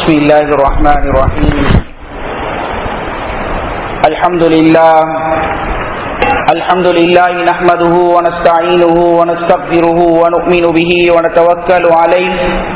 بسم الله الرحمن الرحيم الحمد لله الحمد لله نحمده ونستعينه ونستغفره ونؤمن به ونتوكل عليه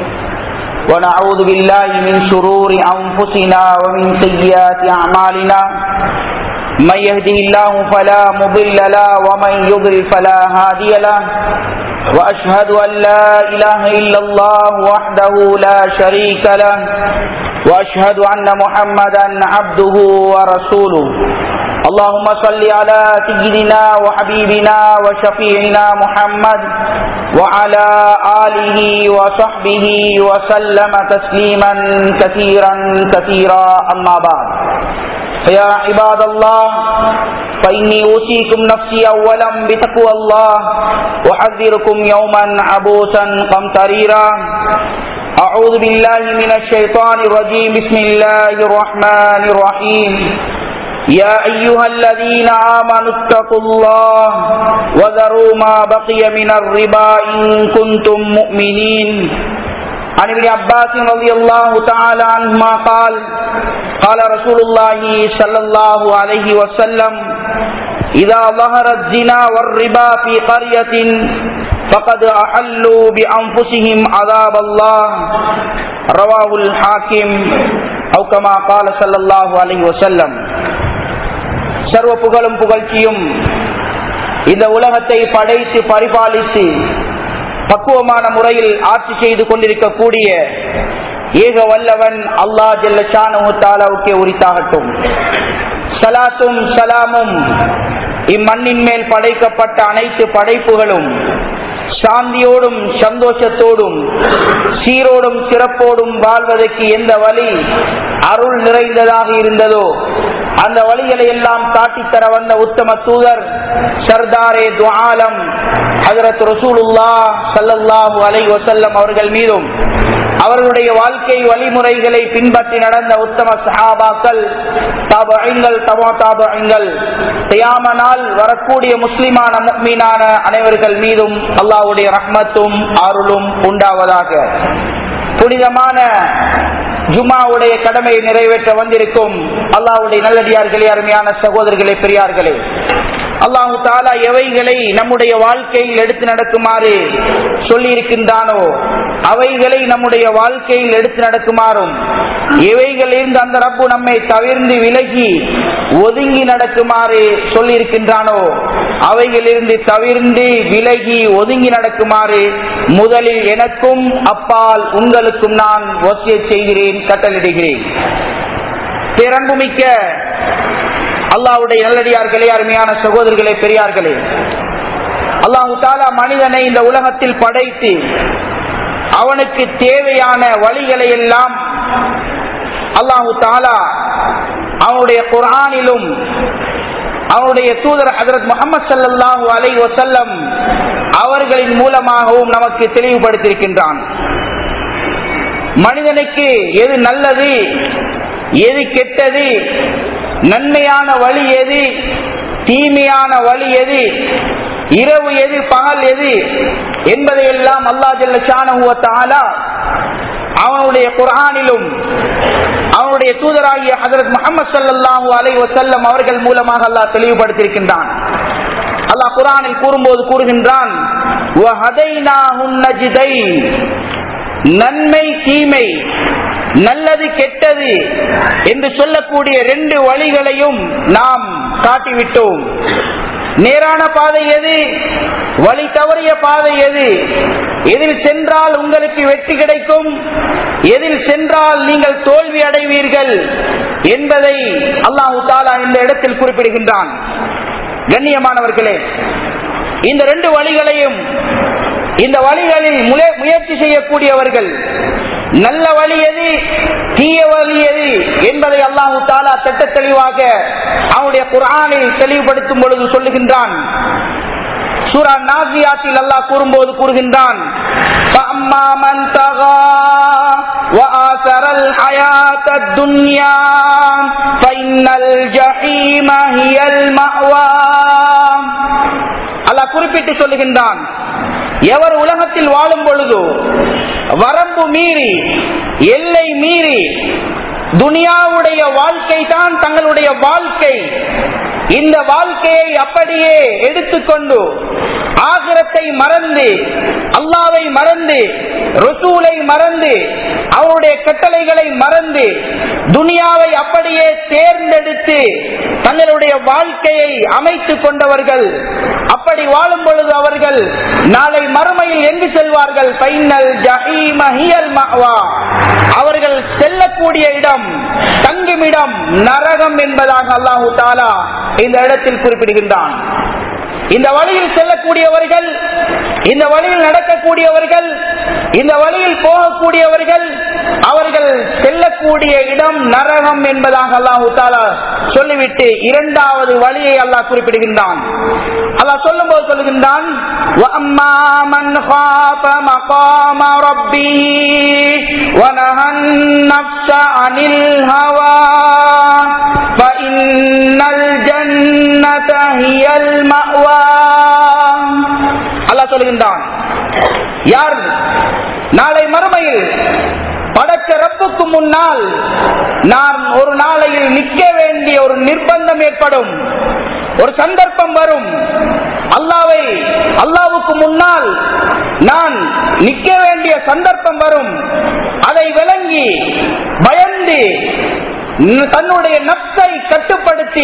ونعوذ بالله من شرور أنفسنا ومن سيئات أعمالنا من يهده الله فلا مضل له ومن يضلل فلا هادي له وأشهد أن لا إله إلا الله وحده لا شريك له وأشهد أن محمدا عبده ورسوله اللهم صل على سيدنا وحبيبنا وشفيعنا محمد وعلى آله وصحبه وسلم تسليما كثيرا كثيرا أما بعد فيا عباد الله فإني أوصيكم نفسي أولا بتقوى الله وحذركم يوما عبوسا قمطريرا أعوذ بالله من الشيطان الرجيم بسم الله الرحمن الرحيم يا أيها الذين آمنوا اتقوا الله وذروا ما بقي من الربا إن كنتم مؤمنين عن ابن عباس رضي الله تعالى عنهما قال قال رسول الله صلى الله عليه وسلم إذا ظهر الزنا والربا في قرية فقد أحلوا بأنفسهم عذاب الله رواه الحاكم أو كما قال صلى الله عليه وسلم சர்வ புகழும் புகழ்ச்சியும் இந்த உலகத்தை படைத்து பரிபாலித்து பக்குவமான முறையில் ஆட்சி செய்து கொண்டிருக்கக்கூடிய ஏக வல்லவன் அல்லா ஜெல்லச்சானுக்கு உரித்தாகட்டும் சலாத்தும் சலாமும் இம்மண்ணின் மேல் படைக்கப்பட்ட அனைத்து படைப்புகளும் சாந்தியோடும் சந்தோஷத்தோடும் சீரோடும் சிறப்போடும் வாழ்வதற்கு எந்த வழி அருள் நிறைந்ததாக இருந்ததோ அந்த வழிகளை எல்லாம் காட்டித்தர வந்த உத்தம தூதர் சர்தாரே துவாலம் ஹசரத் ரசூலுல்லா சல்லல்லாஹு அலை வசல்லம் அவர்கள் மீதும் அவர்களுடைய வாழ்க்கை வழிமுறைகளை பின்பற்றி நடந்த உத்தம சஹாபாக்கள் தாபங்கள் தமோ தாபங்கள் செய்யாமனால் வரக்கூடிய முஸ்லிமான முக்மீனான அனைவர்கள் மீதும் அல்லாவுடைய ரஹ்மத்தும் அருளும் உண்டாவதாக புனிதமான ஜுமாவுடைய கடமையை நிறைவேற்ற வந்திருக்கும் அல்லாவுடைய நல்லடியார்களே அருமையான சகோதரர்களே பெரியார்களே அல்லாஹு தாலா எவைகளை நம்முடைய வாழ்க்கையில் எடுத்து நடக்குமாறு சொல்லி இருக்கின்றானோ அவைகளை நம்முடைய வாழ்க்கையில் எடுத்து நடக்குமாறும் எவைகளிலிருந்து அந்த ரப்பு நம்மை தவிர்ந்து விலகி ஒதுங்கி நடக்குமாறு சொல்லி இருக்கின்றானோ அவைகளிலிருந்து தவிர்ந்து விலகி ஒதுங்கி நடக்குமாறு முதலில் எனக்கும் அப்பால் உங்களுக்கும் நான் ஒசிய செய்கிறேன் கட்டளிடுகிறேன் பேரன்புமிக்க அல்லாவுடைய நல்லடியார்களே அருமையான சகோதரர்களே பெரியார்களே அல்லாஹு தாலா மனிதனை இந்த உலகத்தில் படைத்து அவனுக்கு தேவையான வழிகளை எல்லாம் அல்லாஹு தாலா அவனுடைய குரானிலும் அவனுடைய தூதர் ஹசரத் முகமது சல்லாஹூ அலை வசல்லம் அவர்களின் மூலமாகவும் நமக்கு தெளிவுபடுத்தியிருக்கின்றான் மனிதனுக்கு எது நல்லது எது கெட்டது நன்மையான வழி எது தீமையான வழி எது இரவு எது பகல் எது என்பதையெல்லாம் அல்லா ஜல்ல சானகுவத்தாலா அவனுடைய குரானிலும் அவனுடைய தூதராகிய ஹசரத் முகமது சல்லாஹூ அலை வசல்லம் அவர்கள் மூலமாக அல்லாஹ் தெளிவுபடுத்தியிருக்கின்றான் அல்லாஹ் குரானில் கூறும்போது கூறுகின்றான் நன்மை தீமை நல்லது கெட்டது என்று சொல்லக்கூடிய ரெண்டு வழிகளையும் நாம் காட்டிவிட்டோம் நேரான பாதை எது வழி தவறிய பாதை எது எதில் சென்றால் உங்களுக்கு வெற்றி கிடைக்கும் எதில் சென்றால் நீங்கள் தோல்வி அடைவீர்கள் என்பதை அல்லாஹு தாலா இந்த இடத்தில் குறிப்பிடுகின்றான் கண்ணியமானவர்களே இந்த ரெண்டு வழிகளையும் இந்த வழிகளில் முயற்சி செய்யக்கூடியவர்கள் நல்ல வழி எது தீய வழி எது என்பதை அல்லாஹு தாலா திட்ட தெளிவாக அவனுடைய குரானில் தெளிவுபடுத்தும் பொழுது சொல்லுகின்றான் சூரா நாசியாத்தில் அல்லாஹ் கூறும்போது கூறுகின்றான் وآثر الحياة الدنيا فإن الجحيم هي المأوى அல்லாஹ் குறிப்பிட்டு சொல்லுகின்றான் எவர் உலகத்தில் வாழும் பொழுது வரம்பு மீறி எல்லை மீறி துனியாவுடைய வாழ்க்கை தான் தங்களுடைய வாழ்க்கை இந்த வாழ்க்கையை அப்படியே எடுத்துக்கொண்டு ஆகிரத்தை மறந்து அல்லாவை மறந்து ரசூலை மறந்து அவருடைய கட்டளைகளை மறந்து துனியாவை அப்படியே தேர்ந்தெடுத்து தங்களுடைய வாழ்க்கையை அமைத்துக் கொண்டவர்கள் அப்படி வாழும் பொழுது அவர்கள் நாளை மறுமையில் எங்கு செல்வார்கள் பைனல் ஜஹீம ஹியல் மஅவா. அவர்கள் செல்லக்கூடிய இடம் தங்குமிடம் நரகம் என்பதாக அல்லாஹு தாலா இந்த இடத்தில் குறிப்பிடுகின்றான் இந்த வழியில் செல்லக்கூடியவர்கள் இந்த வழியில் நடக்கக்கூடியவர்கள் இந்த வழியில் போகக்கூடியவர்கள் அவர்கள் செல்லக்கூடிய இடம் நரகம் என்பதாக அல்லாஹு தாலா சொல்லிவிட்டு இரண்டாவது வழியை அல்லாஹ் குறிப்பிடுகின்றான் அல்லாஹ் சொல்லும் போது சொல்லுகின்றான் وَأَمَّا مَنْ خَافَ مَقَامَ رَبِّهِ وَنَهَى النَّفْسَ عَنِ الْهَوَى فَإِنَّ الْجَنَّةَ هِيَ الْمَأْوَى அல்லாஹ் சொல்லுகின்றான் யார் நாளை மறுமையில் படைச்ச ரப்புக்கு முன்னால் நான் ஒரு நாளையில் நிற்க வேண்டிய ஒரு நிர்பந்தம் ஏற்படும் ஒரு சந்தர்ப்பம் வரும் அல்லாவை அல்லாவுக்கு முன்னால் நான் நிற்க வேண்டிய சந்தர்ப்பம் வரும் அதை விளங்கி பயந்து தன்னுடைய நப்சை கட்டுப்படுத்தி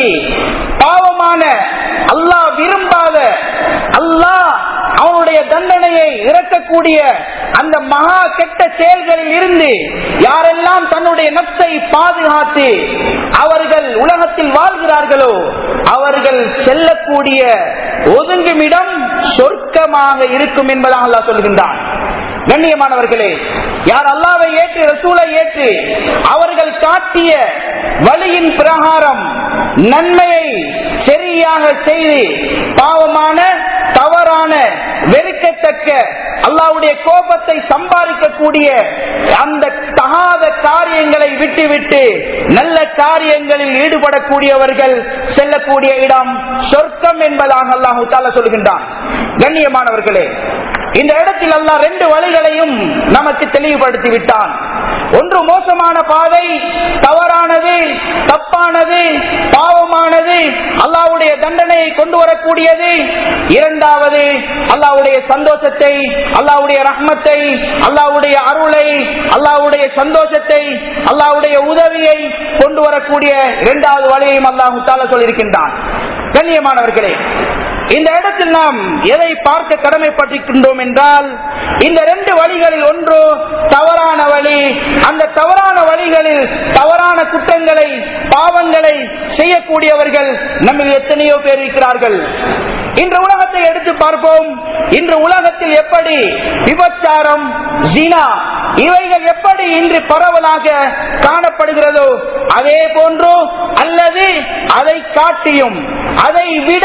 பாவமான அல்லாஹ் விரும்பாத அல்லாஹ் அவனுடைய தண்டனையை இறக்கக்கூடிய அந்த மகா கெட்ட செயல்களில் இருந்து யாரெல்லாம் தன்னுடைய நப்சை பாதுகாத்து அவர்கள் உலகத்தில் வாழ்கிறார்களோ அவர்கள் செல்லக்கூடிய ஒதுங்குமிடம் சொர்க்கமாக இருக்கும் என்பதாக அல்லாஹ் சொல்கின்றான் கண்ணியமானவர்களே யார் அல்லாவை ஏற்று ரசூலை ஏற்று அவர்கள் காட்டிய வழியின் பிரகாரம் நன்மையை சரியாக செய்து பாவமான தவறான வெறுக்கத்தக்க அல்லாவுடைய கோபத்தை சம்பாதிக்கக்கூடிய அந்த தகாத காரியங்களை விட்டுவிட்டு நல்ல காரியங்களில் ஈடுபடக்கூடியவர்கள் செல்லக்கூடிய இடம் சொர்க்கம் என்பதாக அல்லாஹு தாலா சொல்கின்றான் கண்ணியமானவர்களே இந்த இடத்தில் அல்லாஹ் ரெண்டு வழிகளையும் நமக்கு தெளிவுபடுத்தி விட்டான் ஒன்று மோசமான பாதை தவறானது தப்பானது பாவமானது அல்லாவுடைய தண்டனையை கொண்டு வரக்கூடியது இரண்டாவது அல்லாவுடைய சந்தோஷத்தை அல்லாவுடைய ரஹ்மத்தை அல்லாவுடைய அருளை அல்லாவுடைய சந்தோஷத்தை அல்லாவுடைய உதவியை கொண்டு வரக்கூடிய இரண்டாவது வழியையும் அல்லாஹு தால சொல்லியிருக்கின்றான் கண்ணியமானவர்களே இந்த இடத்தில் நாம் எதை பார்க்க கடமைப்பட்டிருக்கின்றோம் என்றால் இந்த ரெண்டு வழிகளில் ஒன்று தவறான வழி அந்த தவறான வழிகளில் தவறான குற்றங்களை பாவங்களை செய்யக்கூடியவர்கள் நம்ம எத்தனையோ பேர் இருக்கிறார்கள் இன்று உலகத்தை எடுத்து பார்ப்போம் இன்று உலகத்தில் எப்படி விபச்சாரம் ஜினா இவைகள் எப்படி இன்று பரவலாக காணப்படுகிறதோ அதே போன்றோ அல்லது அதை காட்டியும் அதை விட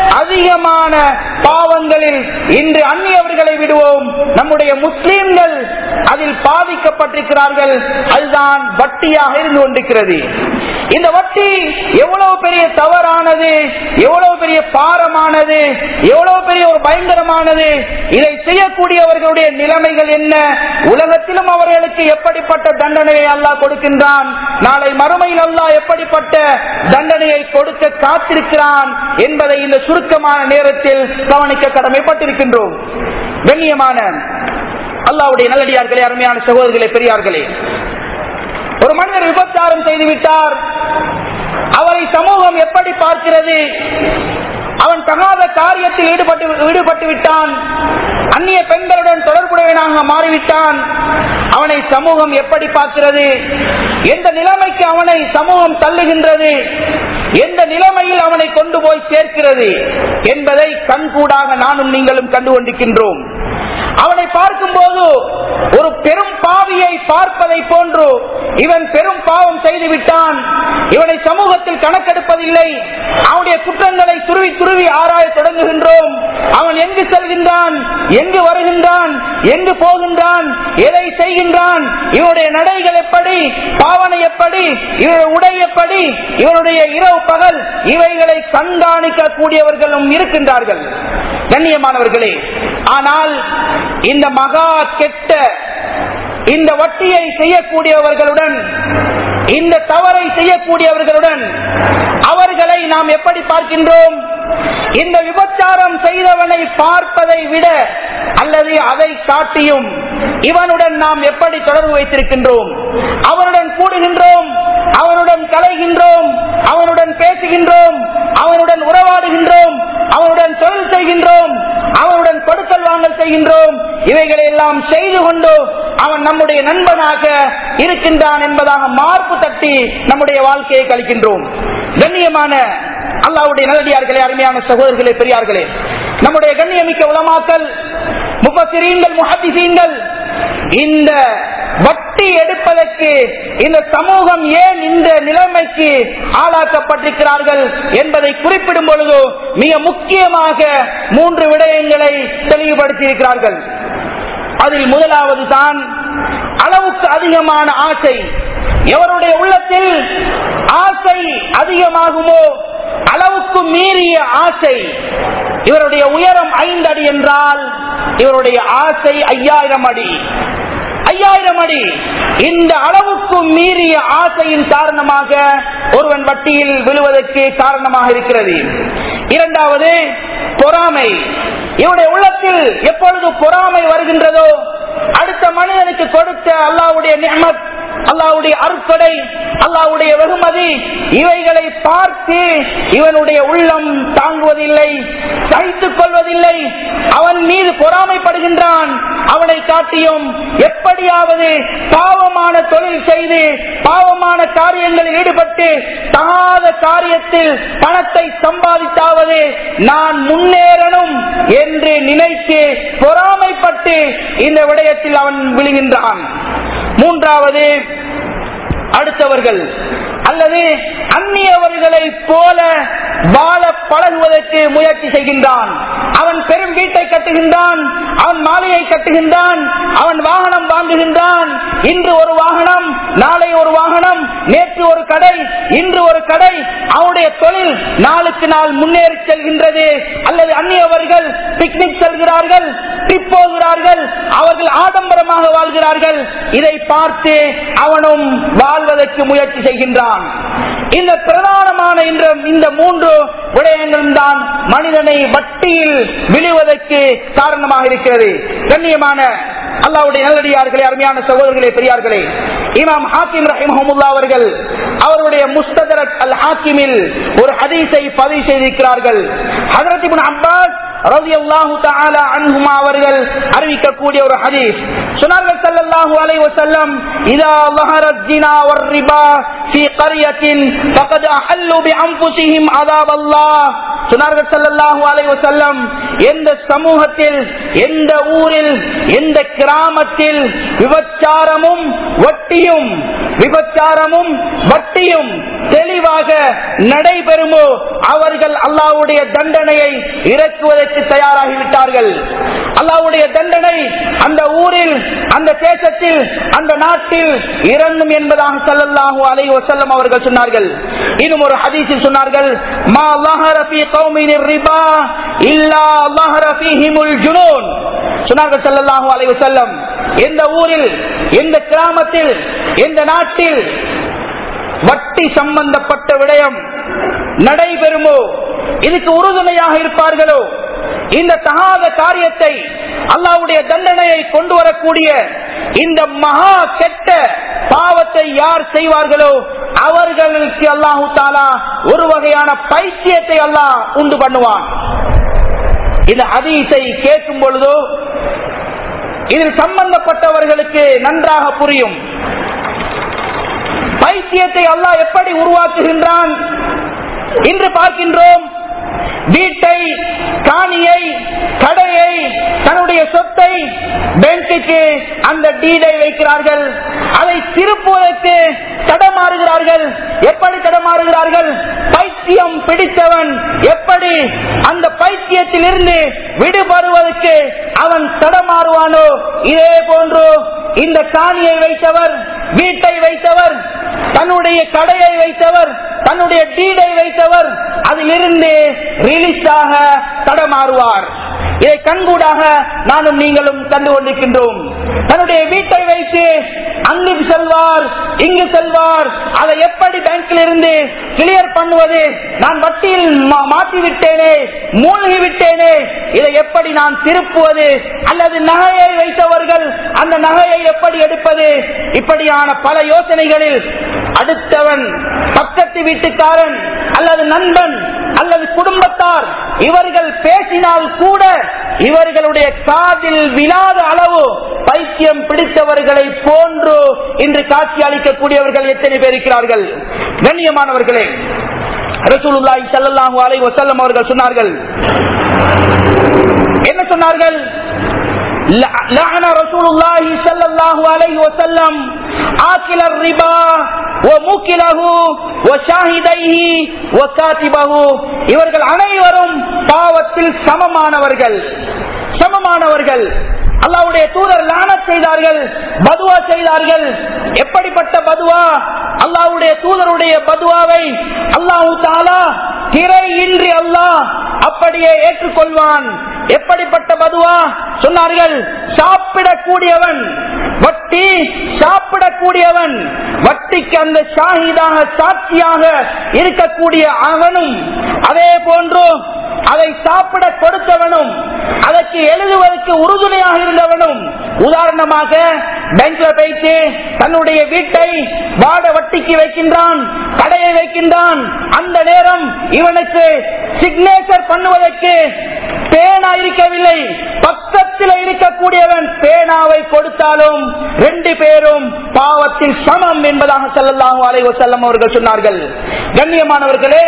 அதிகமான பாவங்களில் இன்று அந்நியவர்களை விடுவோம் நம்முடைய முஸ்லிம்கள் அதில் பாதிக்கப்பட்டிருக்கிறார்கள் அதுதான் வட்டியாக இருந்து கொண்டிருக்கிறது இந்த வட்டி எவ்வளவு பெரிய தவறானது எவ்வளவு பெரிய பாரமானது எவ்வளவு பெரிய ஒரு பயங்கரமானது இதை செய்யக்கூடியவர்களுடைய நிலைமைகள் என்ன உலகத்திலும் அவர்களுக்கு எப்படிப்பட்ட தண்டனையை அல்லாஹ் கொடுக்கின்றான் நாளை மறுமையில் அல்லாஹ் எப்படிப்பட்ட தண்டனையை கொடுக்க காத்திருக்கிறான் என்பதை இந்த சுருக்கமான நேரத்தில் கவனிக்க கடமைப்பட்டிருக்கின்றோம் கண்ணியமான அல்லாவுடைய நல்லடியார்களே அருமையான சகோதரர்களே பெரியார்களே ஒரு மனிதர் விபச்சாரம் செய்துவிட்டார் அவரை சமூகம் எப்படி பார்க்கிறது அவன் தகாத காரியத்தில் ஈடுபட்டு ஈடுபட்டு விட்டான் அந்நிய பெண்களுடன் தொடர்புடையவனாக மாறிவிட்டான் அவனை சமூகம் எப்படி பார்க்கிறது எந்த நிலைமைக்கு அவனை சமூகம் தள்ளுகின்றது எந்த நிலைமையில் அவனை கொண்டு போய் சேர்க்கிறது என்பதை கண்கூடாக நானும் நீங்களும் கண்டு கொண்டிருக்கின்றோம் அவனை பார்க்கும் போது ஒரு பெரும் பாவியை பார்ப்பதை போன்று இவன் பெரும் பாவம் செய்து விட்டான் இவனை சமூகத்தில் கணக்கெடுப்பதில்லை அவனுடைய குற்றங்களை துருவி துருவி ஆராய தொடங்குகின்றோம் அவன் எங்கு செல்கின்றான் எங்கு வருகின்றான் எங்கு போகின்றான் எதை செய்கின்றான் இவனுடைய நடைகள் எப்படி பாவனை எப்படி இவனுடைய உடை எப்படி இவனுடைய இரவு பகல் இவைகளை கண்காணிக்க கூடியவர்களும் இருக்கின்றார்கள் கண்ணியமானவர்களே ஆனால் இந்த மகா கெட்ட இந்த வட்டியை செய்யக்கூடியவர்களுடன் இந்த தவறை செய்யக்கூடியவர்களுடன் அவர்களை நாம் எப்படி பார்க்கின்றோம் இந்த விபச்சாரம் செய்தவனை பார்ப்பதை விட அல்லது அதை காட்டியும் இவனுடன் நாம் எப்படி தொடர்பு வைத்திருக்கின்றோம் அவனுடன் கூடுகின்றோம் அவனுடன் கலைகின்றோம் அவனுடன் பேசுகின்றோம் அவனுடன் உறவாடுகின்றோம் அவனுடன் தொழில் செய்கின்றோம் அவனுடன் கொடுக்கல் வாங்கல் செய்கின்றோம் இவைகளை எல்லாம் செய்து கொண்டு அவன் நம்முடைய நண்பனாக இருக்கின்றான் என்பதாக மார்பு தட்டி நம்முடைய வாழ்க்கையை கழிக்கின்றோம் கண்ணியமான அல்லாவுடைய நல்லடியார்களே அருமையான சகோதரர்களே பெரியார்களே நம்முடைய கண்ணியமிக்க உலமாக்கல் முப்பசிரீங்கள் முஹத்திசீங்கள் இந்த வட்டி எடுப்பதற்கு இந்த சமூகம் ஏன் இந்த நிலைமைக்கு ஆளாக்கப்பட்டிருக்கிறார்கள் என்பதை குறிப்பிடும் பொழுது மிக முக்கியமாக மூன்று விடயங்களை தெளிவுபடுத்தியிருக்கிறார்கள் அதில் முதலாவது தான் அளவுக்கு அதிகமான ஆசை எவருடைய உள்ளத்தில் ஆசை அதிகமாகுமோ அளவுக்கு மீறிய ஆசை இவருடைய உயரம் ஐந்து அடி என்றால் இவருடைய ஆசை ஐயாயிரம் அடி ஐயாயிரம் அடி இந்த அளவுக்கு மீறிய ஆசையின் காரணமாக ஒருவன் வட்டியில் விழுவதற்கு காரணமாக இருக்கிறது இரண்டாவது பொறாமை இவருடைய உள்ளத்தில் எப்பொழுது பொறாமை வருகின்றதோ அடுத்த மனிதனுக்கு கொடுத்த அல்லாவுடைய நியமத் அல்லாவுடைய அருட்கொடை அல்லாவுடைய வெகுமதி இவைகளை பார்த்து இவனுடைய உள்ளம் தாங்குவதில்லை சகித்துக் கொள்வதில்லை அவன் மீது பொறாமைப்படுகின்றான் அவனை காட்டியும் எப்படியாவது பாவமான தொழில் செய்து பாவமான காரியங்களில் ஈடுபட்டு தகாத காரியத்தில் பணத்தை சம்பாதித்தாவது நான் முன்னேறணும் என்று நினைத்து பொறாமைப்பட்டு இந்த விடயத்தில் அவன் விழுகின்றான் மூன்றாவது அடுத்தவர்கள் அல்லது அந்நியவர்களை போல வாழ பழகுவதற்கு முயற்சி செய்கின்றான் அவன் பெரும் வீட்டை கட்டுகின்றான் அவன் மாலையை கட்டுகின்றான் அவன் வாகனம் வாங்குகின்றான் இன்று ஒரு வாகனம் நாளை ஒரு வாகனம் நேற்று ஒரு கடை இன்று ஒரு கடை அவனுடைய தொழில் நாளுக்கு நாள் முன்னேறி செல்கின்றது அல்லது அந்நியவர்கள் பிக்னிக் செல்கிறார்கள் ட்ரிப் போகிறார்கள் அவர்கள் ஆடம்பரமாக வாழ்கிறார்கள் இதை பார்த்து அவனும் வாழ்வதற்கு முயற்சி செய்கின்றான் இந்த பிரதானமான இந்த மூன்று விடயங்களும் தான் மனிதனை வட்டியில் விழுவதற்கு காரணமாக இருக்கிறது கண்ணியமான அல்லாவுடைய நல்லடியார்களே அருமையான சகோதரர்களே பெரியார்களே இமாம் ஹாக்கிம் ரஹிமஹமுல்லா அவர்கள் அவருடைய முஸ்தரக் அல் ஹாக்கிமில் ஒரு ஹதீஸை பதிவு செய்திருக்கிறார்கள் ஹதரத் இப்னு அப்பாஸ் ரலியல்லாஹு தஆலா அன்ஹுமா அவர்கள் அறிவிக்கக்கூடிய ஒரு ஹதீஸ் சொன்னார்கள் ஸல்லல்லாஹு அலைஹி வஸல்லம் இதா ظهرت الزنا والربا في قرية فقد أحلوا بأنفسهم عذاب الله சொன்னார்கள் ஸல்லல்லாஹு அலைஹி வஸல்லம் எந்த சமூகத்தில் எந்த ஊரில் எந்த கிராமத்தில் விபச்சாரமும் வட்டியும் விபச்சாரமும் வட்டியும் தெளிவாக நடைபெறுமோ அவர்கள் அல்லாவுடைய தண்டனையை இறக்குவதற்கு தயாராகிவிட்டார்கள் அல்லாவுடைய தண்டனை அந்த ஊரில் அந்த தேசத்தில் அந்த நாட்டில் இறங்கும் என்பதாக சல்லல்லாஹு அலைஹி வஸல்லம் அவர்கள் சொன்னார்கள் இன்னும் ஒரு ஹதீஸில் சொன்னார்கள் மா லஹர ஃபீ கௌமின் ரிபா இல்லா லஹர ஃபீஹிமுல் ஜுனூன் சொன்னார்கள் சல்லல்லாஹு அலைஹி வஸல்லம் எந்த ஊரில் எந்த கிராமத்தில் எந்த நாட்டில் வட்டி சம்பந்தப்பட்ட விடயம் நடைபெறுமோ இதுக்கு உறுதுணையாக இருப்பார்களோ இந்த தகாத காரியத்தை அல்லாவுடைய தண்டனையை கொண்டு வரக்கூடிய இந்த மகா கெட்ட பாவத்தை யார் செய்வார்களோ அவர்களுக்கு அல்லாஹு தாலா ஒரு வகையான பைத்தியத்தை அல்லாஹ் உண்டு பண்ணுவான் இந்த அதீசை கேட்கும் பொழுதோ இதில் சம்பந்தப்பட்டவர்களுக்கு நன்றாக புரியும் பைத்தியத்தை அல்லாஹ் எப்படி உருவாக்குகின்றான் இன்று பார்க்கின்றோம் வீட்டை காணியை கடையை தன்னுடைய சொத்தை பேங்குக்கு அந்த டீடை வைக்கிறார்கள் அதை திருப்புவதற்கு தடமாறுகிறார்கள் எப்படி தடமாறுகிறார்கள் பைத்தியம் பிடித்தவன் எப்படி அந்த பைத்தியத்திலிருந்து விடுபடுவதற்கு அவன் தடமாறுவானோ இதே போன்று இந்த காணியை வைத்தவர் வீட்டை வைத்தவர் தன்னுடைய கடையை வைத்தவர் தன்னுடைய டீடை வைத்தவர் அதிலிருந்து ரிலீஸ் ஆக தடமாறுவார் இதை கண்கூடாக நானும் நீங்களும் கண்டு கொண்டிருக்கின்றோம் தன்னுடைய வீட்டை வைத்து அங்கு செல்வார் இங்கு செல்வார் அதை எப்படி பேங்கில் இருந்து கிளியர் பண்ணுவது நான் வட்டியில் மா- மாட்டி விட்டேனே மூழ்கி விட்டேனே இதை எப்படி நான் திருப்புவது அல்லது நகையை வைத்தவர்கள் அந்த நகையை எப்படி எடுப்பது இப்படியான பல யோசனைகளில் அடுத்தவன் பக்கத்து வீட்டுக்காரன் அல்லது நண்பன் அல்லது குடும்பத்தார் இவர்கள் பேசினால் கூட இவர்களுடைய காதில் விழாத அளவு பைத்தியம் பிடித்தவர்களை போன்று இன்று காட்சி அளிக்கக்கூடியவர்கள் எத்தனை பேர் இருக்கிறார்கள் கண்ணியமானவர்களே ரசூலுல்லாஹி ஸல்லல்லாஹு அலைஹி வஸல்லம் அவர்கள் சொன்னார்கள் என்ன சொன்னார்கள் ல- لعن رسول الله صلى الله عليه وسلم آكل الربا وموكله وشاهديه وكاتبه இவர்கள் அனைவரும் பாவத்தில் சமமானவர்கள் சமமானவர்கள் அல்லாவுடைய தூதர் லானத் செய்தார்கள் பதுவா செய்தார்கள் எப்படிப்பட்ட பதுவா அல்லாவுடைய தூதருடைய பதுவாவை அல்லாஹு தாலா திரையின்றி அல்லாஹ் அப்படியே ஏற்றுக்கொள்வான் எப்படிப்பட்ட பதுவா சொன்னார்கள் சாப்பிடக்கூடியவன் வட்டி சாப்பிடக்கூடியவன் வட்டிக்கு அந்த ஷாஹிதாக சாட்சியாக இருக்கக்கூடிய அவனும் அதே போன்று அதை சாப்பிட கொடுத்தவனும் அதற்கு எழுதுவதற்கு உறுதுணையாக இருந்தவனும் உதாரணமாக பேங்க்ல போயிட்டு தன்னுடைய வீட்டை வாட வட்டிக்கு வைக்கின்றான் கடையை வைக்கின்றான் அந்த நேரம் இவனுக்கு சிக்னேச்சர் பண்ணுவதற்கு பேனா இருக்கவில்லை பக்கத்தில் இருக்கக்கூடியவன் பேனாவை கொடுத்தாலும் ரெண்டு பேரும் பாவத்தில் சமம் என்பதாக செல்லலாம் அலைவ செல்லம் அவர்கள் சொன்னார்கள் கண்ணியமானவர்களே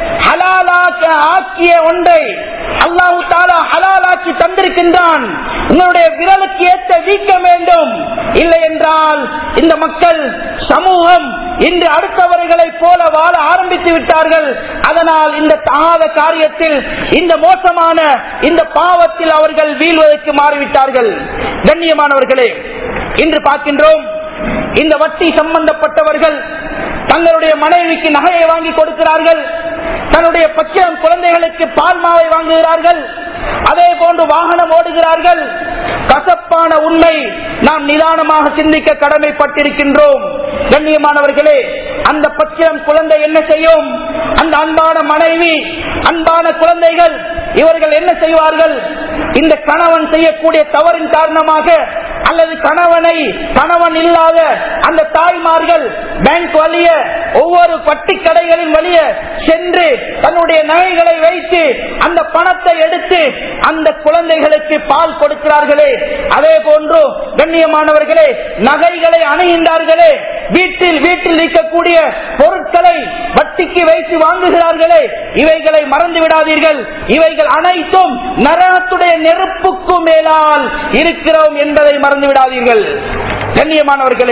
ஹலாலாக்க ஆக்கிய ஒன்றை அல்லாஹு தாலா ஹலாலாக்கி தந்திருக்கின்றான் உங்களுடைய விரலுக்கு ஏற்ற வீக்க வேண்டும் இல்லை என்றால் இந்த மக்கள் சமூகம் இன்று அடுத்தவர்களைப் போல வாழ ஆரம்பித்து விட்டார்கள் அதனால் இந்த தகாத காரியத்தில் இந்த மோசமான இந்த பாவத்தில் அவர்கள் வீழ்வதற்கு மாறிவிட்டார்கள் கண்ணியமானவர்களே இன்று பார்க்கின்றோம் இந்த வட்டி சம்பந்தப்பட்டவர்கள் தங்களுடைய மனைவிக்கு நகையை வாங்கி கொடுக்கிறார்கள் தன்னுடைய பச்சம் குழந்தைகளுக்கு பால் மாவை வாங்குகிறார்கள் அதே போன்று வாகனம் ஓடுகிறார்கள் கசப்பான உண்மை நாம் நிதானமாக சிந்திக்க கடமைப்பட்டிருக்கின்றோம் கண்ணியமானவர்களே அந்த பச்சம் குழந்தை என்ன செய்யும் அந்த அன்பான மனைவி அன்பான குழந்தைகள் இவர்கள் என்ன செய்வார்கள் இந்த கணவன் செய்யக்கூடிய தவறின் காரணமாக அல்லது கணவனை கணவன் இல்லாத அந்த தாய்மார்கள் பேங்க் வழிய ஒவ்வொரு பட்டி கடைகளின் வழிய சென்று தன்னுடைய நகைகளை வைத்து அந்த பணத்தை எடுத்து அந்த குழந்தைகளுக்கு பால் கொடுக்கிறார்களே அதே போன்று கண்ணியமானவர்களே நகைகளை அணுகின்றார்களே வீட்டில் வீட்டில் இருக்கக்கூடிய பொருட்களை வட்டிக்கு வைத்து வாங்குகிறார்களே இவைகளை மறந்து விடாதீர்கள் இவைகள் அனைத்தும் நரகத்துடைய நெருப்புக்கு மேலால் இருக்கிறோம் என்பதை மறந்து விடாதீர்கள் கண்ணியமானவர்களே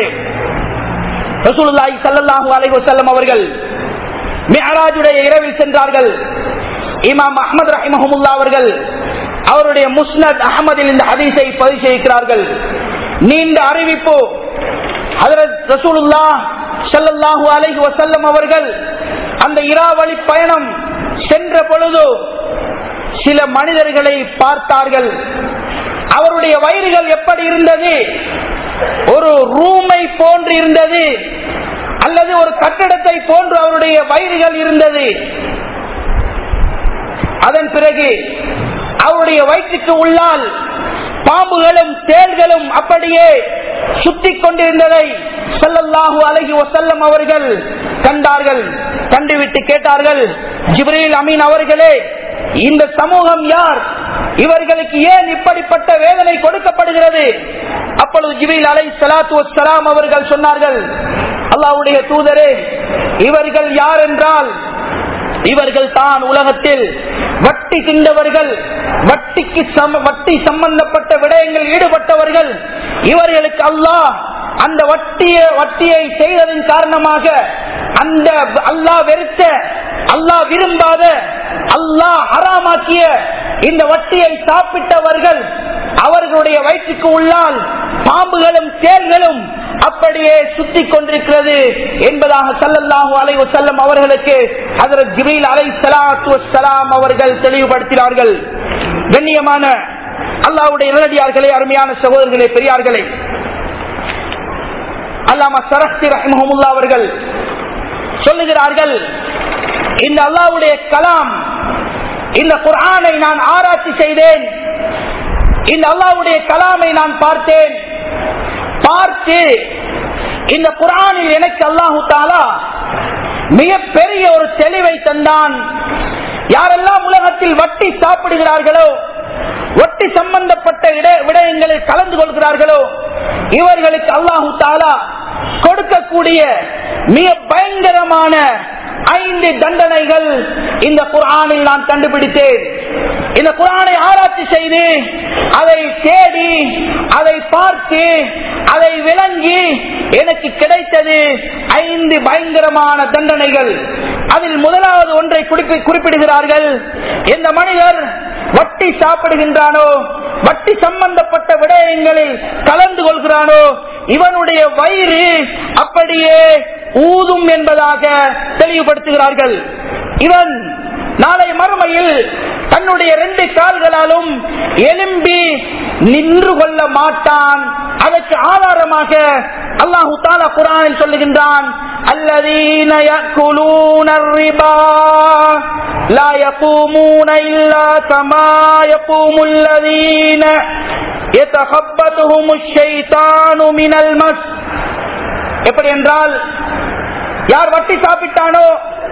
ரசூலுல்லாஹி ஸல்லல்லாஹு அலைஹி வஸல்லம் அவர்கள் மிஅராஜுடைய இரவில் சென்றார்கள் இமாம் அஹ்மத் ரஹிமஹுல்லா அவர்கள் அவருடைய முஸ்னத் அகமதில் இந்த ஹதீஸை பதிவு செய்கிறார்கள் நீண்ட அறிவிப்பு ஹதரத் ரசூலுல்லா ஸல்லல்லாஹு அலைஹி வஸல்லம் அவர்கள் அந்த இராவழி பயணம் சென்ற பொழுது சில மனிதர்களை பார்த்தார்கள் அவருடைய வயிறுகள் எப்படி இருந்தது ஒரு ரூமை போன்று இருந்தது அல்லது ஒரு கட்டடத்தை போன்று அவருடைய வயிறுகள் இருந்தது அதன் பிறகு அவருடைய வயிற்றுக்கு உள்ளால் பாம்புகளும் தேள்களும் அப்படியே சுத்தி கொண்டிருந்ததை ஸல்லல்லாஹு அலைஹி வஸல்லம் அவர்கள் கண்டார்கள் கண்டுவிட்டு கேட்டார்கள் ஜிப்ரீல் அமீன் அவர்களே இந்த சமூகம் யார் இவர்களுக்கு ஏன் இப்படிப்பட்ட வேதனை கொடுக்கப்படுகிறது அப்பொழுது ஜிபில் அலை சலாத்து வலாம் அவர்கள் சொன்னார்கள் அல்லாவுடைய தூதரே இவர்கள் யார் என்றால் இவர்கள் தான் உலகத்தில் வட்டி தின்றவர்கள் வட்டிக்கு சம வட்டி சம்பந்தப்பட்ட விடயங்கள் ஈடுபட்டவர்கள் இவர்களுக்கு அல்லாஹ் அந்த வட்டிய வட்டியை செய்ததன் காரணமாக அந்த அல்லாஹ் வெறுத்த அல்லாஹ் விரும்பாத அல்லாஹ் ஹராமாக்கிய இந்த வட்டியை சாப்பிட்டவர்கள் அவர்களுடைய வயிற்றுக்கு உள்ளால் பாம்புகளும் தேள்களும் அப்படியே சுத்தி கொண்டிருக்கிறது என்பதாக சல்லல்லாஹு அலைஹி வஸல்லம் அவர்களுக்கு ஹஜரத் ஜிப்ரீல் அலைஹி ஸலாத்து வஸ்ஸலாம் அவர்கள் தெளிவுபடுத்தினார்கள் கண்ணியமான அல்லாஹ்வுடைய நல்லடியார்களே அருமையான சகோதரர்களே பெரியார்களே அல்லாமா சரஸ்தி ரஹ்மஹமுல்லா அவர்கள் சொல்லுகிறார்கள் இந்த அல்லாஹ்வுடைய கலாம் இந்த குர்ஆனை நான் ஆராய்ச்சி செய்தேன் இந்த அல்லாஹ்வுடைய கலாமை நான் பார்த்தேன் பார்த்து இந்த குரானில் எனக்கு அல்லாஹு தாலா மிக பெரிய ஒரு தெளிவை தந்தான் யாரெல்லாம் உலகத்தில் வட்டி சாப்பிடுகிறார்களோ வட்டி சம்பந்தப்பட்ட இட- விடயங்களில் கலந்து கொள்கிறார்களோ இவர்களுக்கு அல்லாஹு தாலா கொடுக்கக்கூடிய மிக பயங்கரமான ஐந்து தண்டனைகள் இந்த குரானில் நான் கண்டுபிடித்தேன் இந்த குரானை ஆராய்ச்சி செய்து அதை தேடி அதை பார்த்து அதை விளங்கி எனக்கு கிடைத்தது ஐந்து பயங்கரமான தண்டனைகள் அதில் முதலாவது ஒன்றை குறிப்பி- குறிப்பிடுகிறார்கள் எந்த மனிதர் வட்டி சாப்பிடுகின்றானோ வட்டி சம்பந்தப்பட்ட விடயங்களில் கலந்து கொள்கிறானோ இவனுடைய வயிறு அப்படியே ஊதும் என்பதாக தெளிவுபடுத்துகிறார்கள் இவன் நாளை மறுமையில் தன்னுடைய ரெண்டு கால்களாலும் எலும்பி நின்று கொள்ள மாட்டான் அதற்கு ஆதாரமாக அல்லாஹு தாலா குரானில் சொல்லுகின்றான் الذين يأكلون الربا لا يقومون إلا كما يقوم الذين يتخبطهم الشيطان من المس எப்படி என்றால் யார் வட்டி சாப்பிட்டானோ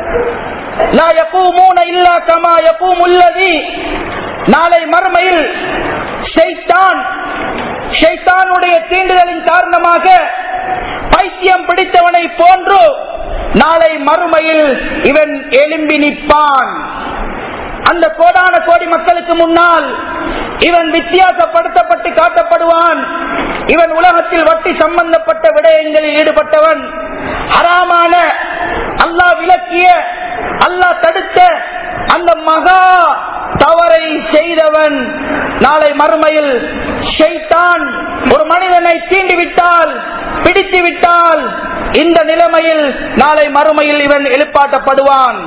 லா யகூமூன இல்லா கமா யகூமுல் லதி நாளை மறுமையில் ஷைத்தான் ஷைத்தானுடைய தீண்டுதலின் காரணமாக பைத்தியம் பிடித்தவனை போன்று நாளை மறுமையில் இவன் எழும்பி நிற்பான் அந்த கோடான கோடி மக்களுக்கு முன்னால் இவன் வித்தியாசப்படுத்தப்பட்டு காட்டப்படுவான் இவன் உலகத்தில் வட்டி சம்பந்தப்பட்ட விடயங்களில் ஈடுபட்டவன் ஹராமான அல்லாஹ் விளக்கிய அல்லாஹ் தடுத்த அந்த மகா தவறை செய்தவன் நாளை மறுமையில் ஷைத்தான் ஒரு மனிதனை தீண்டி விட்டால் பிடித்து விட்டால் இந்த நிலைமையில் நாளை மறுமையில் இவன் எழுப்பாட்டப்படுவான்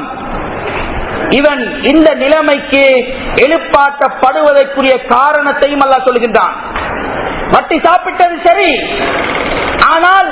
இவன் இந்த நிலைமைக்கு எழுப்பாட்டப்படுவதற்குரிய காரணத்தையும் அல்லா சொல்கின்றான் வட்டி சாப்பிட்டது சரி ஆனால்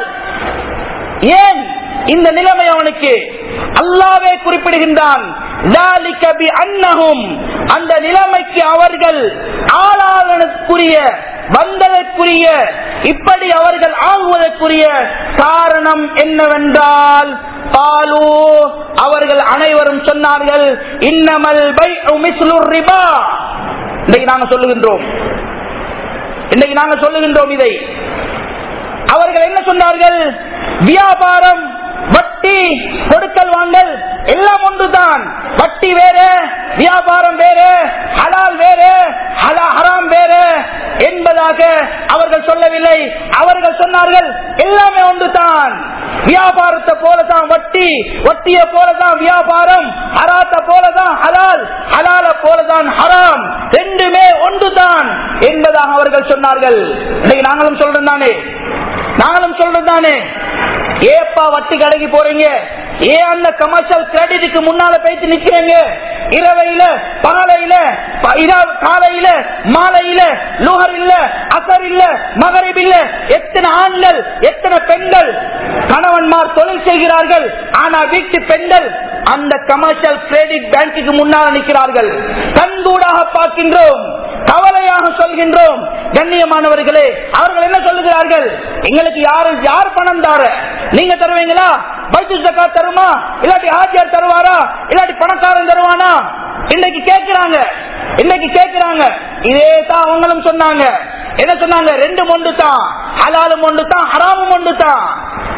ஏன் இந்த நிலைமை அவனுக்கு அல்லாவே குறிப்பிடுகின்றான் ذَلِكَ بِأَنَّهُمْ அந்த நிலைமைக்கு அவர்கள் ஆளாதனுக்குரிய வந்ததற்குரிய இப்படி அவர்கள் ஆகுவதற்குரிய காரணம் என்னவென்றால் பாலு அவர்கள் அனைவரும் சொன்னார்கள் இன்னமல் பை ரிபா இன்றைக்கு நாங்க சொல்லுகின்றோம் இன்றைக்கு நாங்க சொல்லுகின்றோம் இதை அவர்கள் என்ன சொன்னார்கள் வியாபாரம் வட்டி கொடுக்கல் வாங்கல் எல்லாம் ஒன்றுதான் வட்டி வேற வியாபாரம் வேற ஹலால் வேற ஹலா ஹராம் வேற என்பதாக அவர்கள் சொல்லவில்லை அவர்கள் சொன்னார்கள் எல்லாமே ஒன்றுதான் வியாபாரத்தை போலதான் வட்டி வட்டிய போலதான் வியாபாரம் ஹராத்த போலதான் ஹலால் ஹலால போலதான் ஹராம் ரெண்டுமே ஒன்றுதான் என்பதாக அவர்கள் சொன்னார்கள் இன்னைக்கு நாங்களும் சொல்றோம் தானே நாங்களும் சொல்றோம் தானே ஏப்பா வட்டி கடைக்கு போறீங்க ஏன் அந்த கமர்ஷியல் கிரெடிட்டுக்கு முன்னால போயிட்டு நிக்கிறீங்க இரவையில பகலையில ப- இரவு காலையில மாலையில லுகர் இல்ல அசர் இல்ல மகரிப் இல்ல எத்தனை ஆண்கள் எத்தனை பெண்கள் கணவன்மார் தொழில் செய்கிறார்கள் ஆனா வீட்டு பெண்கள் அந்த கமர்ஷியல் கிரெடிட் பேங்குக்கு முன்னால் நிற்கிறார்கள் கண்கூடாக பார்க்கின்றோம் கவலையாக சொல்கின்றோம் கண்ணியமானவர்களே அவர்கள் என்ன சொல்லுகிறார்கள் எங்களுக்கு யாரு யார் பணம் தார நீங்க தருவீங்களா பைத்து ஜக்கா தருமா இல்லாட்டி ஆஜியார் தருவாரா இல்லாட்டி பணக்காரன் தருவானா இன்னைக்கு கேட்கிறாங்க இன்னைக்கு கேட்கிறாங்க இதே தான் அவங்களும் சொன்னாங்க என்ன சொன்னாங்க ரெண்டு ஒன்று தான் ஹலாலும் ஒன்று தான் ஹராமும் ஒன்று தான்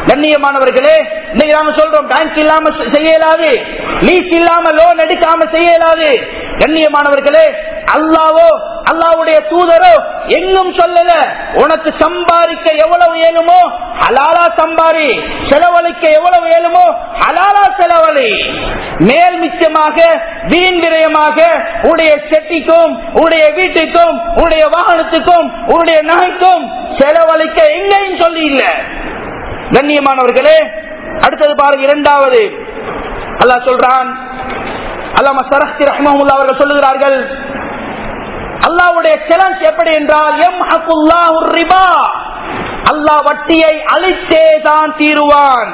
கண்ணியமானவர்களே இன்னைக்கு நாம சொல்றோம் பேங்க் இல்லாம செ- செய்ய இயலாது லீஸ் இல்லாம லோன் எடுக்காம செய்ய இயலாது கண்ணியமானவர்களே அல்லாவோ அல்லாவுடைய தூதரோ எங்கும் சொல்லல உனக்கு சம்பாதிக்க எவ்வளவு ஏழுமோ ஹலாலா சம்பாரி செலவழிக்க எவ்வளவு ஏழுமோ ஹலாலா செலவழி மேல் மிச்சமாக வீண் விரயமாக உடைய செட்டிக்கும் உடைய வீட்டுக்கும் உடைய வாகனத்துக்கும் உடைய நகைக்கும் செலவழிக்க எங்கேயும் சொல்லி இல்ல கண்ணியமானவர்களே அடுத்தது பாருங்க இரண்டாவது அல்லாஹ் சொல்றான் அல்லாம சரஸ்தி ரஹ்மஹுல்லா அவர்கள் சொல்லுகிறார்கள் அல்லாவுடைய சேலஞ்ச் எப்படி என்றால் எம் ரிபா அல்லாஹ் வட்டியை அழித்தே தான் தீருவான்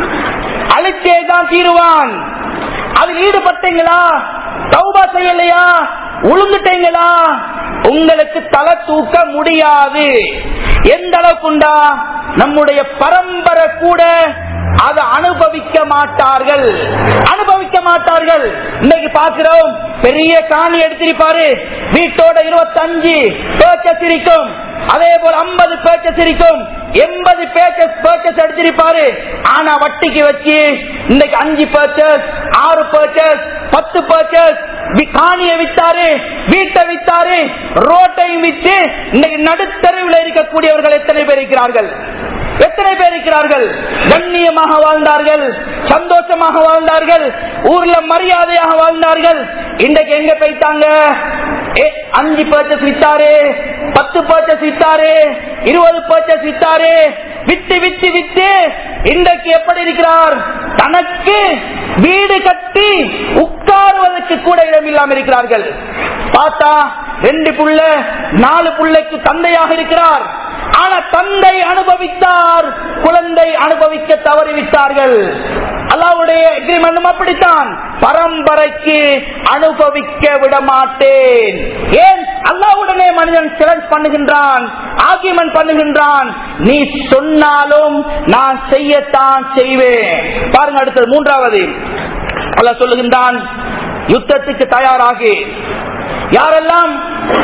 அழித்தே தான் தீருவான் அதில் ஈடுபட்டீங்களா தௌபா செய்யலையா உளுந்துட்டீங்களா உங்களுக்கு தலை தூக்க முடியாது எந்த அளவுக்குண்டா நம்முடைய பரம்பரை கூட அதை அனுபவிக்க மாட்டார்கள் அனுபவிக்க மாட்டார்கள் இன்னைக்கு பாக்குறோம் பெரிய காணி எடுத்திருப்பாரு வீட்டோட இருபத்தஞ்சு பேச்சஸ் இருக்கும் அதே போல ஐம்பது பேச்சஸ் இருக்கும் எண்பது பேச்சஸ் பேச்சஸ் எடுத்திருப்பாரு ஆனா வட்டிக்கு வச்சு இன்னைக்கு அஞ்சு பேச்சஸ் ஆறு பேச்சஸ் பத்து பேச்சஸ் காணியை வித்தாரு வீட்டை வித்தாரு ரோட்டையும் வித்து இன்னைக்கு நடுத்தருவில் இருக்கக்கூடியவர்கள் எத்தனை பேர் இருக்கிறார்கள் எத்தனை பேர் இருக்கிறார்கள் கண்ணியமாக வாழ்ந்தார்கள் சந்தோஷமாக வாழ்ந்தார்கள் ஊர்ல மரியாதையாக வாழ்ந்தார்கள் இன்றைக்கு எங்க போயிட்டாங்க ஏ, அஞ்சு பர்ச்சஸ் வித்தாரு பத்து பர்ச்சஸ் வித்தாரு இருபது பர்ச்சஸ் வித்தாரு வித்து வித்து வித்து இன்றைக்கு எப்படி இருக்கிறார் தனக்கு வீடு கட்டி உட்காருவதற்கு கூட இடம் இல்லாமல் இருக்கிறார்கள் பார்த்தா ரெண்டு புள்ள நாலு புள்ளைக்கு தந்தையாக இருக்கிறார் ஆனா தந்தை அனுபவித்தார் குழந்தை அனுபவிக்க தவறிவிட்டார்கள் அல்லாவுடைய அக்ரிமெண்டும் அப்படித்தான் பரம்பரைக்கு அனுபவிக்க விட மாட்டேன் ஏன் அல்லாவுடனே மனிதன் சேலஞ்ச் பண்ணுகின்றான் ஆர்கியூமெண்ட் பண்ணுகின்றான் நீ சொன்னாலும் நான் செய்யத்தான் செய்வேன் பாருங்க அடுத்தது மூன்றாவது அல்லாஹ் சொல்லுகின்றான் யுத்தத்துக்கு தயாராகி யாரெல்லாம்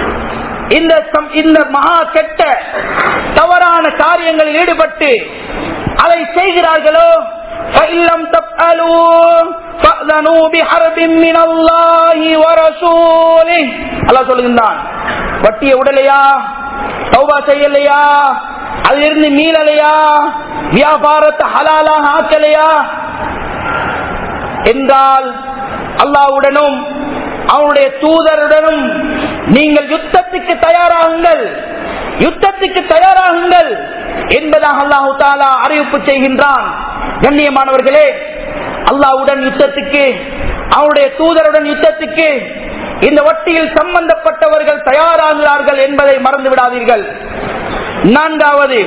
இந்த சம்- இந்த மகா கெட்ட தவறான காரியங்களில் ஈடுபட்டு அதை செய்கிறார்களோ فَإِن لَّمْ تَفْعَلُوا فَأْذَنُوا بِحَرْبٍ مِّنَ اللَّهِ وَرَسُولِهِ அல்லாஹ் சொல்லுகின்றான் வட்டியை உடலையா தௌபா செய்யலையா அதிலிருந்து மீளலையா வியாபாரத்தை ஹலாலாக ஆக்கலையா என்றால் அல்லாவுடனும் அவனுடைய தூதருடனும் நீங்கள் யுத்தத்துக்கு தயாராகுங்கள் யுத்தத்துக்கு தயாராகுங்கள் என்பதாக அல்லாஹு தாலா அறிவிப்பு செய்கின்றான் கண்ணியமானவர்களே அல்லாவுடன் யுத்தத்துக்கு அவனுடைய தூதருடன் யுத்தத்துக்கு இந்த வட்டியில் சம்பந்தப்பட்டவர்கள் தயாராகிறார்கள் என்பதை மறந்து விடாதீர்கள் நான்காவது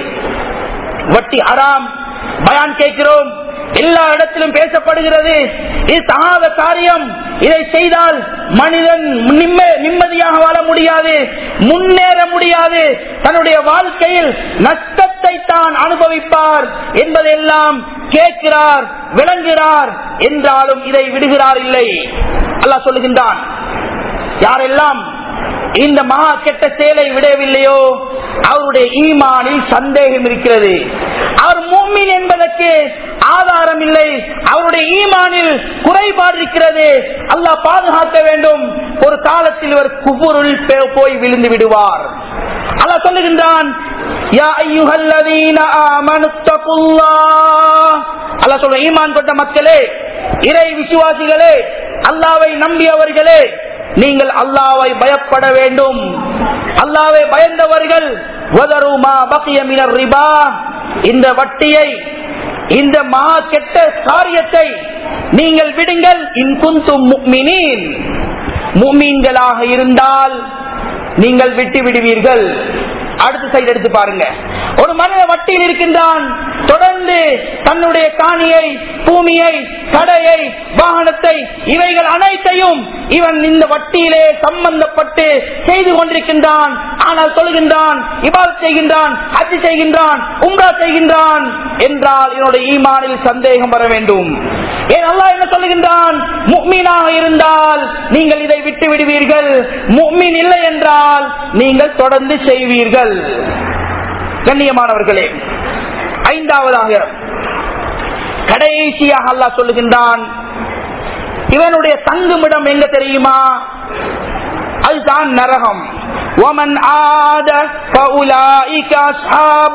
வட்டி ஹராம் பயான் கேட்கிறோம் எல்லா இடத்திலும் பேசப்படுகிறது இது தகாத காரியம் இதை செய்தால் மனிதன் நிம்ம- நிம்மதியாக வாழ முடியாது முன்னேற முடியாது தன்னுடைய வாழ்க்கையில் நஷ்டத்தை தான் அனுபவிப்பார் என்பதெல்லாம் கேட்கிறார் விளங்குகிறார் என்றாலும் இதை விடுகிறார் இல்லை அல்லாஹ் சொல்லுகின்றான் யாரெல்லாம் இந்த மகா கெட்ட செயலை விடவில்லையோ அவருடைய ஈமானில் சந்தேகம் இருக்கிறது அவர் மூமின் என்பதற்கு ஆதாரம் இல்லை அவருடைய ஈமானில் குறைபாடு இருக்கிறது அல்லாஹ் பாதுகாக்க வேண்டும் ஒரு காலத்தில் இவர் குபுருள் பே- போய் விழுந்து விடுவார் அல்லாஹ் சொல்லுகின்றான் யா அய்யுஹல்லதீன ஆமனு தகுல்லாஹ் அல்லாஹ் சொல்ற ஈமான் கொண்ட மக்களே இறை விசுவாசிகளே அல்லாவை நம்பியவர்களே நீங்கள் அல்லாவை பயப்பட வேண்டும் அல்லாவை பயந்தவர்கள் வதரு மா பக்கிய மினர் ரிபா இந்த வட்டியை இந்த மா கெட்ட காரியத்தை நீங்கள் விடுங்கள் இன்குந்தும் முக்மினீன் முமீன்களாக இருந்தால் நீங்கள் விட்டு விடுவீர்கள் அடுத்த சைடு எடுத்து பாருங்க ஒரு மனித வட்டியில் இருக்கின்றான் தொடர்ந்து தன்னுடைய காணியை பூமியை கடையை வாகனத்தை இவைகள் அனைத்தையும் இவன் இந்த வட்டியிலே சம்பந்தப்பட்டு செய்து கொண்டிருக்கின்றான் ஆனால் சொல்லுகின்றான் இபால் செய்கின்றான் ஹஜ் செய்கின்றான் உம்ரா செய்கின்றான் என்றால் என்னுடைய ஈமானில் சந்தேகம் வர வேண்டும் ஏன் அல்லாஹ் என்ன சொல்லுகின்றான் முக்மீனாக இருந்தால் நீங்கள் இதை விட்டு விடுவீர்கள் முக்மீன் இல்லை என்றால் நீங்கள் தொடர்ந்து செய்வீர்கள் கண்ணியமானவர்களே ஐந்தாவதாக கடைசியாக அல்லாஹ் சொல்லுகின்றான் இவனுடைய தங்குமிடம் எங்க தெரியுமா அதுதான் நரகம் ومن عاد فأولئك أصحاب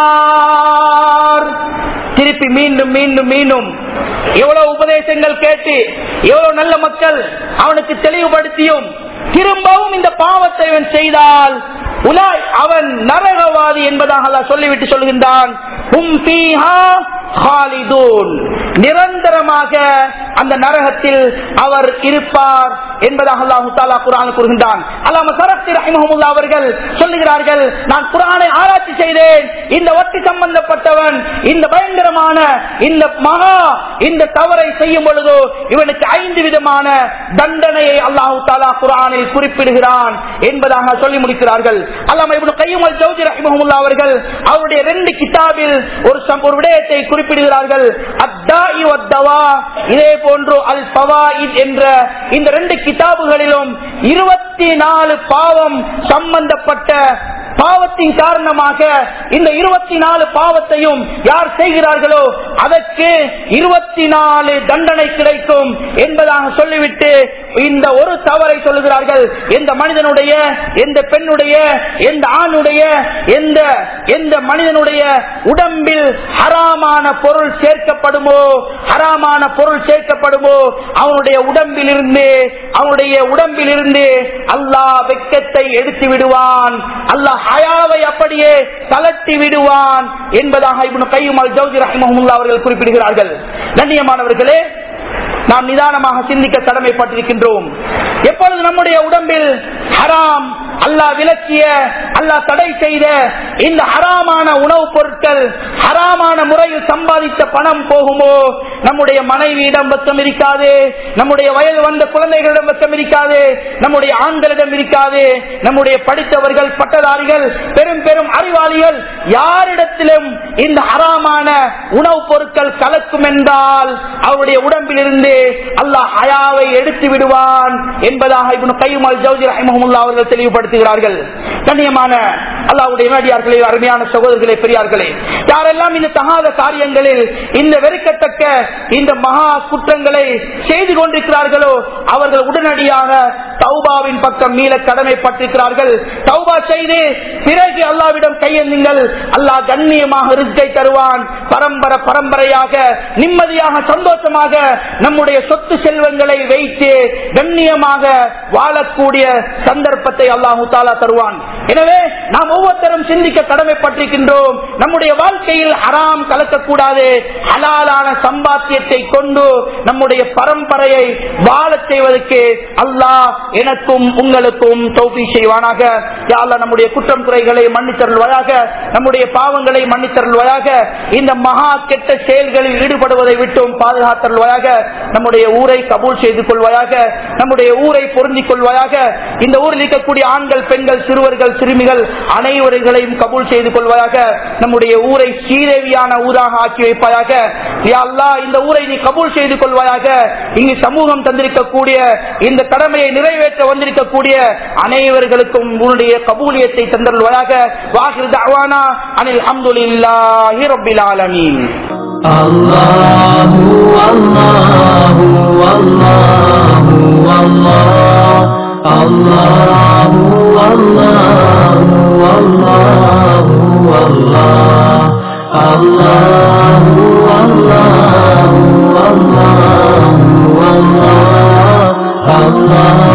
النار திருப்பி மீண்டும் மீண்டும் மீண்டும் எவ்வளவு உபதேசங்கள் கேட்டு எவ்வளவு நல்ல மக்கள் அவனுக்கு தெளிவுபடுத்தியும் திரும்பவும் இந்த பாவத்தை அவன் செய்தால் உலாய் அவன் நரகவாதி என்பதாக அல்லாஹ் சொல்லிவிட்டு சொல்கின்றான் ஹும் ஃபீஹா ஹாலிதூன். நிரந்தரமாக அந்த நரகத்தில் அவர் இருப்பார் என்பதாக அல்லாஹு தாலா குரான் கூறுகின்றான் அல்லாம சரத்தி ரஹிமஹமுல்லா அவர்கள் சொல்லுகிறார்கள் நான் குரானை ஆராய்ச்சி செய்தேன் இந்த வட்டி சம்பந்தப்பட்டவன் இந்த பயங்கரமான இந்த மகா இந்த தவறை செய்யும் பொழுது இவனுக்கு ஐந்து விதமான தண்டனையை அல்லாஹு தாலா குரானில் குறிப்பிடுகிறான் என்பதாக சொல்லி முடிக்கிறார்கள் அல்லாம இவனு கையும் ஜவுதி ரஹிமஹமுல்லா அவர்கள் அவருடைய ரெண்டு கிதாபில் ஒரு சம்- ஒரு விடயத்தை குறிப்பிடுகிறார்கள் அத்தாஇ வத்தவா இதே போன்று அல் பவாயித் என்ற இந்த ரெண்டு கிதாபுகளிலும் இருபத்தி நாலு பாவம் சம்பந்தப்பட்ட பாவத்தின் காரணமாக இந்த இருபத்தி நாலு பாவத்தையும் யார் செய்கிறார்களோ அதற்கு இருபத்தி நாலு தண்டனை கிடைக்கும் என்பதாக சொல்லிவிட்டு இந்த ஒரு தவறை சொல்லுகிறார்கள் எந்த மனிதனுடைய எந்த பெண்ணுடைய எந்த ஆணுடைய எந்த எந்த மனிதனுடைய உடம்பில் ஹராமான பொருள் சேர்க்கப்படுமோ ஹராமான பொருள் சேர்க்கப்படுமோ அவனுடைய உடம்பில் இருந்து அவனுடைய உடம்பில் இருந்து அல்லாஹ் வெக்கத்தை எடுத்து விடுவான் அல்லாஹ் ஹயாவை அப்படியே தளர்த்தி விடுவான் என்பதாக இப்னு கையும் அல் ஜவுதி ரஹிமஹுல்லா அவர்கள் குறிப்பிடுகிறார்கள் கண்ணியமானவர்களே நாம் நிதானமாக சிந்திக்க கடமைப்பட்டிருக்கின்றோம் எப்பொழுது நம்முடைய உடம்பில் ஹராம் அல்லாஹ் விலக்கிய அல்லாஹ் தடை செய்த இந்த ஹராமான உணவுப் பொருட்கள் ஹராமான முறையில் சம்பாதித்த பணம் போகுமோ நம்முடைய மனைவியிடம் வசம் இருக்காது நம்முடைய வயது வந்த குழந்தைகளிடம் வசம் இருக்காது நம்முடைய ஆண்களிடம் இருக்காது நம்முடைய படித்தவர்கள் பட்டதாரிகள் பெரும் பெரும் அறிவாளிகள் யாரிடத்திலும் இந்த ஹராமான உணவுப் பொருட்கள் கலக்கும் என்றால் அவருடைய உடம்பில் இருந்து அல்லாஹ் ஹயாவை எடுத்து விடுவான் என்பதாக இப்னு கையும் அல் ஜவுதி ரஹிமஹுல்லா அவர்கள் தெளிவுபடுத்துகிறார்கள் கண்ணியமான அல்லாஹ்வுடைய நேடியார்களே அருமையான சகோதரர்களே பெரியார்களே யாரெல்லாம் இந்த தகாத காரியங்களில் இந்த வெறுக்கத்தக்க இந்த மகா குற்றங்களை செய்து கொண்டிருக்கிறார்களோ அவர்கள் உடனடியாக தௌபாவின் பக்கம் மீள கடமைப்பட்டிருக்கிறார்கள் தௌபா செய்து பிறகு அல்லாவிடம் கையெழுங்கள் அல்லாஹ் கண்ணியமாக ரிஸ்கை தருவான் பரம்பரை பரம்பரையாக நிம்மதியாக சந்தோஷமாக நம்முடைய சொத்து செல்வங்களை வைத்து கண்ணியமாக வாழக்கூடிய சந்தர்ப்பத்தை அல்லாஹு தாலா தருவான் எனவே நாம் ஒவ்வொருத்தரும் சிந்திக்க கடமைப்பட்டிருக்கின்றோம் நம்முடைய வாழ்க்கையில் ஹராம் கலக்கக்கூடாது ஹலாலான சம்பாத்தியத்தை கொண்டு நம்முடைய பரம்பரையை வாழச் செய்வதற்கு அல்லாஹ் எனக்கும் உங்களுக்கும் தௌபி செய்வானாக யா அல்லாஹ் நம்முடைய குற்றம் குறைகளை மன்னித்தருள்வாயாக நம்முடைய பாவங்களை மன்னித்தருள்வாயாக இந்த மகா கெட்ட செயல்களில் ஈடுபடுவதை விட்டும் பாதுகாத்தருள்வாயாக நம்முடைய ஊரை கபூல் செய்து கொள்வாயாக நம்முடைய ஊரை பொருந்திக் கொள்வாயாக இந்த ஊரில் இருக்கக்கூடிய ஆண்கள் பெண்கள் சிறுவர்கள் சிறுமிகள் அனைவர்களையும் கபூல் செய்து கொள்வாயாக நம்முடைய ஊரை ஸ்ரீதேவியான ஊராக ஆக்கி வைப்பாயாக யா அல்லாஹ் இந்த ஊரை நீ கபூல் செய்து கொள்வாயாக இங்கு சமூகம் தந்திருக்கக்கூடிய இந்த கடமையை நிறைவேற்ற வந்திருக்கக்கூடிய அனைவர்களுக்கும் உன்னுடைய கபூலியத்தை தந்தருள்வாயாக வாஹிர் தஅவானா அனில் அல்ஹம்துலில்லாஹி ரப்பில் ஆலமீன் الله والله والله والله الله والله والله والله الله والله والله والله الله